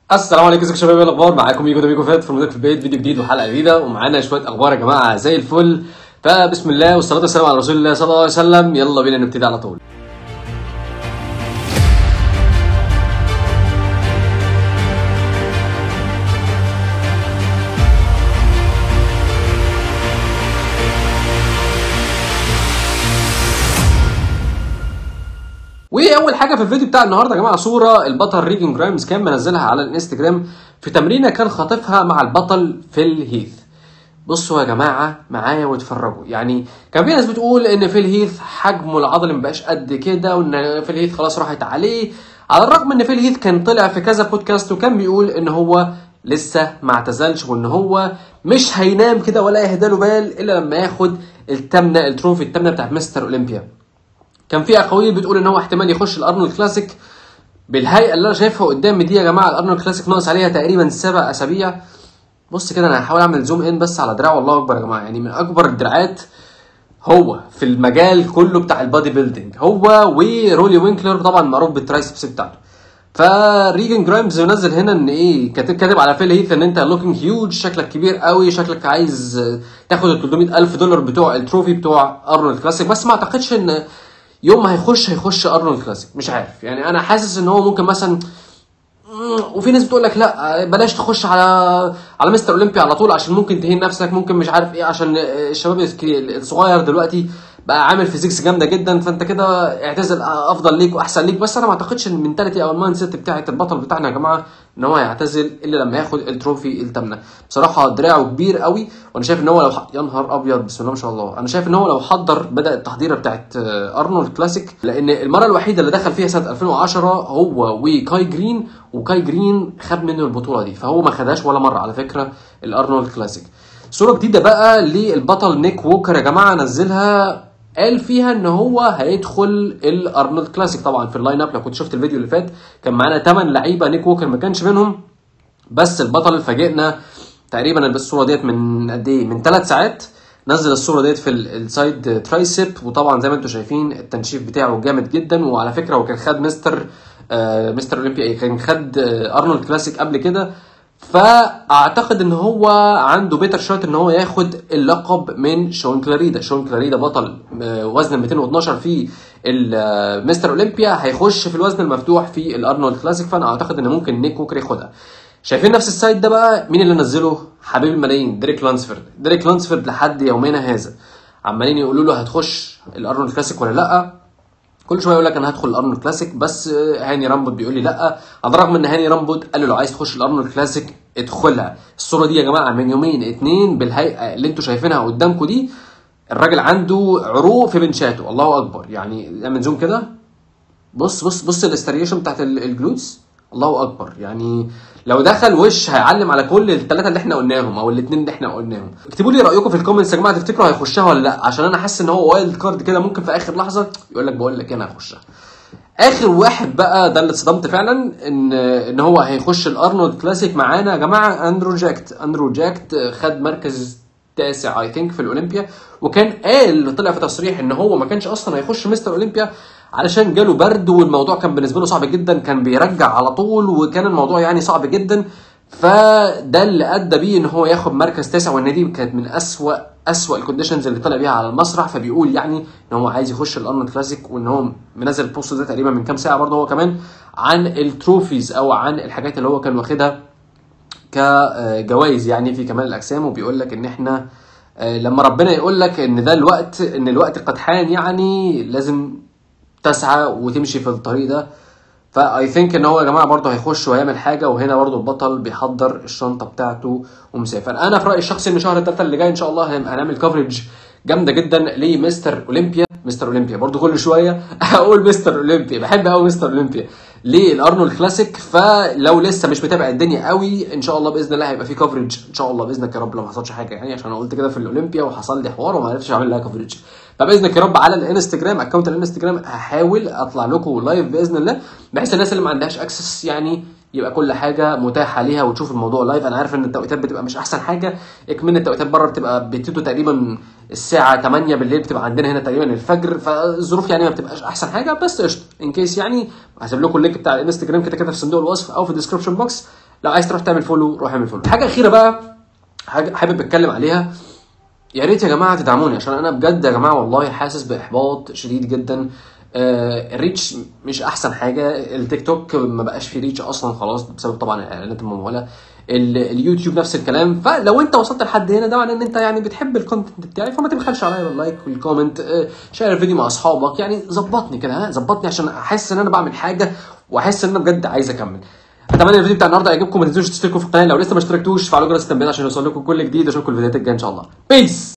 السلام عليكم ازيكم يا شباب ايه الاخبار معاكم ميجو ده ميجو فات في في البيت فيديو جديد وحلقه جديده ومعانا شويه اخبار يا جماعه زي الفل فبسم الله والصلاه والسلام على رسول الله صلى الله عليه وسلم يلا بينا نبتدي على طول واول حاجه في الفيديو بتاع النهارده يا جماعه صوره البطل ريجن جرايمز كان منزلها على الانستجرام في تمرينه كان خاطفها مع البطل فيل هيث بصوا يا جماعه معايا واتفرجوا يعني كان في ناس بتقول ان فيل هيث حجمه العضلي مبقاش قد كده وان فيل هيث خلاص راحت عليه على الرغم ان فيل هيث كان طلع في كذا بودكاست وكان بيقول ان هو لسه ما اعتزلش وان هو مش هينام كده ولا يهدى له بال الا لما ياخد التامنه التروفي التامنه بتاعت مستر اولمبيا كان في اقاويل بتقول ان هو احتمال يخش الارنولد كلاسيك بالهيئه اللي انا شايفها قدامي دي يا جماعه الارنولد كلاسيك ناقص عليها تقريبا سبع اسابيع بص كده انا هحاول اعمل زوم ان بس على دراعه والله اكبر يا جماعه يعني من اكبر الدراعات هو في المجال كله بتاع البادي بيلدينج هو ورولي وينكلر طبعا معروف بالترايسبس بتاعته فريجن جرايمز منزل هنا ان ايه كاتب كاتب على فيل هيث ان انت لوكينج هيوج شكلك كبير قوي شكلك عايز تاخد ال 300 الف دولار بتوع التروفي بتوع ارنولد كلاسيك بس ما اعتقدش ان يوم ما هيخش هيخش ارنولد كلاسيك مش عارف يعني انا حاسس ان هو ممكن مثلا وفي ناس بتقول لك لا بلاش تخش على على مستر اولمبيا على طول عشان ممكن تهين نفسك ممكن مش عارف ايه عشان الشباب الصغير دلوقتي بقى عامل فيزيكس جامده جدا فانت كده اعتزل افضل ليك واحسن ليك بس انا ما اعتقدش ان المنتاليتي او المايند سيت بتاعت البطل بتاعنا يا جماعه ان هو يعتزل الا لما ياخد التروفي التامنه بصراحه دراعه كبير قوي وانا شايف ان هو لو ح... يا نهار ابيض بسم الله ما شاء الله انا شايف ان هو لو حضر بدا التحضيره بتاعت ارنولد كلاسيك لان المره الوحيده اللي دخل فيها سنه 2010 هو وكاي جرين وكاي جرين خد منه البطوله دي فهو ما خدهاش ولا مره على فكره الارنولد كلاسيك صوره جديده بقى للبطل نيك ووكر يا جماعه نزلها قال فيها ان هو هيدخل الارنولد كلاسيك طبعا في اللاين اب لو كنت شفت الفيديو اللي فات كان معانا 8 لعيبه نيك ووكر ما كانش منهم بس البطل فاجئنا تقريبا الصوره ديت من قد ايه من 3 ساعات نزل الصوره ديت في السايد ترايسب وطبعا زي ما انتم شايفين التنشيف بتاعه جامد جدا وعلى فكره هو كان خد مستر آه مستر اولمبيا ايه كان خد آه ارنولد كلاسيك قبل كده فاعتقد ان هو عنده بيتر شوت ان هو ياخد اللقب من شون كلاريدا شون كلاريدا بطل وزن 212 في مستر اولمبيا هيخش في الوزن المفتوح في الارنولد كلاسيك فانا اعتقد ان ممكن نيك ووكر ياخدها شايفين نفس السايت ده بقى مين اللي نزله حبيب الملايين دريك لانسفورد دريك لانسفورد لحد يومنا هذا عمالين يقولوا له هتخش الارنولد كلاسيك ولا لا كل شويه يقول لك انا هدخل الارنولد كلاسيك بس هاني رامبوت بيقول لي لا على الرغم ان هاني رامبوت قال له لو عايز تخش الارنولد كلاسيك ادخلها الصوره دي يا جماعه من يومين اتنين بالهيئه اللي انتوا شايفينها قدامكم دي الراجل عنده عروق في بنشاته الله اكبر يعني نعمل زوم كده بص بص بص الاستريشن بتاعت الجلوتس الله اكبر يعني لو دخل وش هيعلم على كل الثلاثه اللي احنا قلناهم او الاثنين اللي احنا قلناهم اكتبوا لي رايكم في الكومنتس يا جماعه تفتكروا هيخشها ولا لا عشان انا حاسس ان هو وايلد كارد كده ممكن في اخر لحظه يقول لك بقول لك انا هخشها اخر واحد بقى ده اللي اتصدمت فعلا ان ان هو هيخش الارنولد كلاسيك معانا يا جماعه اندرو جاكت اندرو جاكت خد مركز تاسع اي ثينك في الاولمبيا وكان قال طلع في تصريح ان هو ما كانش اصلا هيخش مستر اولمبيا علشان جاله برد والموضوع كان بالنسبه له صعب جدا كان بيرجع على طول وكان الموضوع يعني صعب جدا فده اللي ادى بيه ان هو ياخد مركز تاسع وان دي كانت من اسوا اسوا الكونديشنز اللي طلع بيها على المسرح فبيقول يعني ان هو عايز يخش الارنولد كلاسيك وان هو منزل البوست ده تقريبا من كام ساعه برضه هو كمان عن التروفيز او عن الحاجات اللي هو كان واخدها كجوائز يعني في كمال الاجسام وبيقول لك ان احنا لما ربنا يقول لك ان ده الوقت ان الوقت قد حان يعني لازم تسعى وتمشي في الطريق ده فاي ثينك ان هو يا جماعه برضه هيخش ويعمل حاجه وهنا برضه البطل بيحضر الشنطه بتاعته ومسافر انا في رايي الشخصي ان شهر الثالثه اللي جاي ان شاء الله هنعمل كفرج جامده جدا لمستر اولمبيا مستر اولمبيا برضه كل شويه اقول مستر اولمبيا بحب قوي مستر اولمبيا للارنولد كلاسيك فلو لسه مش متابع الدنيا قوي ان شاء الله باذن الله هيبقى في كفرج ان شاء الله باذنك يا رب لو ما حصلش حاجه يعني عشان انا قلت كده في الاولمبيا وحصل لي حوار وما عرفتش اعمل لها كفرج فباذنك يا رب على الانستجرام اكونت الانستجرام هحاول اطلع لكم لايف باذن الله بحيث الناس اللي ما عندهاش اكسس يعني يبقى كل حاجه متاحه ليها وتشوف الموضوع لايف انا عارف ان التوقيتات بتبقى مش احسن حاجه اكمن التوقيتات بره بتبقى بتبتدوا تقريبا الساعه 8 بالليل بتبقى عندنا هنا تقريبا الفجر فالظروف يعني ما بتبقاش احسن حاجه بس قشطه ان كيس يعني هسيب لكم اللينك بتاع الانستجرام كده كده في صندوق الوصف او في الديسكربشن بوكس لو عايز تروح تعمل فولو روح اعمل فولو حاجه اخيره بقى حاجه حابب اتكلم عليها يا ريت يا جماعه تدعموني عشان انا بجد يا جماعه والله حاسس باحباط شديد جدا آه الريتش مش احسن حاجه التيك توك ما بقاش فيه ريتش اصلا خلاص بسبب طبعا الاعلانات المموله ال- اليوتيوب نفس الكلام فلو انت وصلت لحد هنا ده معناه ان انت يعني بتحب الكونتنت بتاعي فما تبخلش عليا باللايك والكومنت آه شير الفيديو مع اصحابك يعني ظبطني كده ها ظبطني عشان احس ان انا بعمل حاجه واحس ان انا بجد عايز اكمل اتمنى الفيديو بتاع النهارده يعجبكم ما تنسوش تشتركوا في القناه لو لسه ما اشتركتوش فعلوا جرس التنبيهات عشان يوصل لكم كل جديد اشوفكم الفيديوهات الجايه ان شاء الله بيس